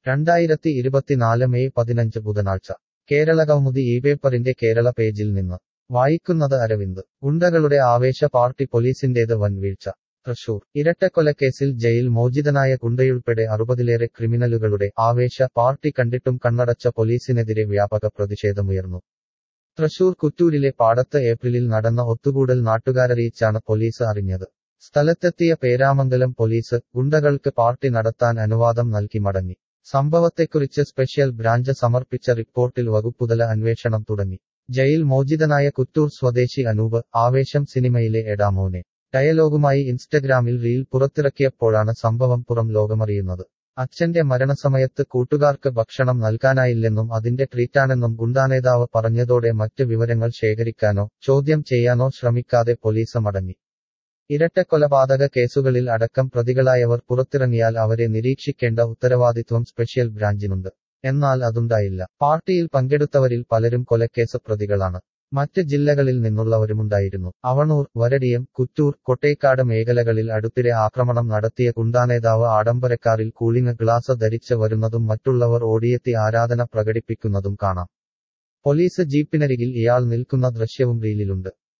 രണ്ടായിരത്തി ഇരുപത്തിനാല് മെയ് പതിനഞ്ച് ബുധനാഴ്ച കേരള കൗമുദി ഈ പേപ്പറിന്റെ കേരള പേജിൽ നിന്ന് വായിക്കുന്നത് അരവിന്ദ് ഗുണ്ടകളുടെ ആവേശ പാർട്ടി പോലീസിന്റേത് വൻ വീഴ്ച തൃശൂർ ഇരട്ടക്കൊലക്കേസിൽ ജയിൽ മോചിതനായ ഗുണ്ടയുൾപ്പെടെ അറുപതിലേറെ ക്രിമിനലുകളുടെ ആവേശ പാർട്ടി കണ്ടിട്ടും കണ്ണടച്ച പോലീസിനെതിരെ വ്യാപക പ്രതിഷേധമുയർന്നു തൃശൂർ കുറ്റൂരിലെ പാടത്ത് ഏപ്രിലിൽ നടന്ന ഒത്തുകൂടൽ നാട്ടുകാരറിയിച്ചാണ് പോലീസ് അറിഞ്ഞത് സ്ഥലത്തെത്തിയ പേരാമംഗലം പോലീസ് ഗുണ്ടകൾക്ക് പാർട്ടി നടത്താൻ അനുവാദം നൽകി മടങ്ങി സംഭവത്തെക്കുറിച്ച് സ്പെഷ്യൽ ബ്രാഞ്ച് സമർപ്പിച്ച റിപ്പോർട്ടിൽ വകുപ്പുതല അന്വേഷണം തുടങ്ങി ജയിൽ മോചിതനായ കുറ്റൂർ സ്വദേശി അനൂപ് ആവേശം സിനിമയിലെ എടാമോനെ ഡയലോഗുമായി ഇൻസ്റ്റഗ്രാമിൽ റീൽ പുറത്തിറക്കിയപ്പോഴാണ് സംഭവം പുറം ലോകമറിയുന്നത് അച്ഛന്റെ മരണസമയത്ത് കൂട്ടുകാർക്ക് ഭക്ഷണം നൽകാനായില്ലെന്നും അതിന്റെ ട്രീറ്റാണെന്നും ഗുണ്ടാനേതാവ് പറഞ്ഞതോടെ മറ്റ് വിവരങ്ങൾ ശേഖരിക്കാനോ ചോദ്യം ചെയ്യാനോ ശ്രമിക്കാതെ പോലീസ് മടങ്ങി ഇരട്ടക്കൊലപാതക കേസുകളിൽ അടക്കം പ്രതികളായവർ പുറത്തിറങ്ങിയാൽ അവരെ നിരീക്ഷിക്കേണ്ട ഉത്തരവാദിത്വം സ്പെഷ്യൽ ബ്രാഞ്ചിനുണ്ട് എന്നാൽ അതുണ്ടായില്ല പാർട്ടിയിൽ പങ്കെടുത്തവരിൽ പലരും കൊലക്കേസ് പ്രതികളാണ് മറ്റ് ജില്ലകളിൽ നിന്നുള്ളവരുമുണ്ടായിരുന്നു അവണൂർ വരടിയം കുറ്റൂർ കൊട്ടേക്കാട് മേഖലകളിൽ അടുത്തിടെ ആക്രമണം നടത്തിയ ഗുണ്ടാനേതാവ് ആഡംബരക്കാറിൽ കൂളിംഗ് ഗ്ലാസ് ധരിച്ച് വരുന്നതും മറ്റുള്ളവർ ഓടിയെത്തി ആരാധന പ്രകടിപ്പിക്കുന്നതും കാണാം പോലീസ് ജീപ്പിനരികിൽ ഇയാൾ നിൽക്കുന്ന ദൃശ്യവും റീലിലുണ്ട്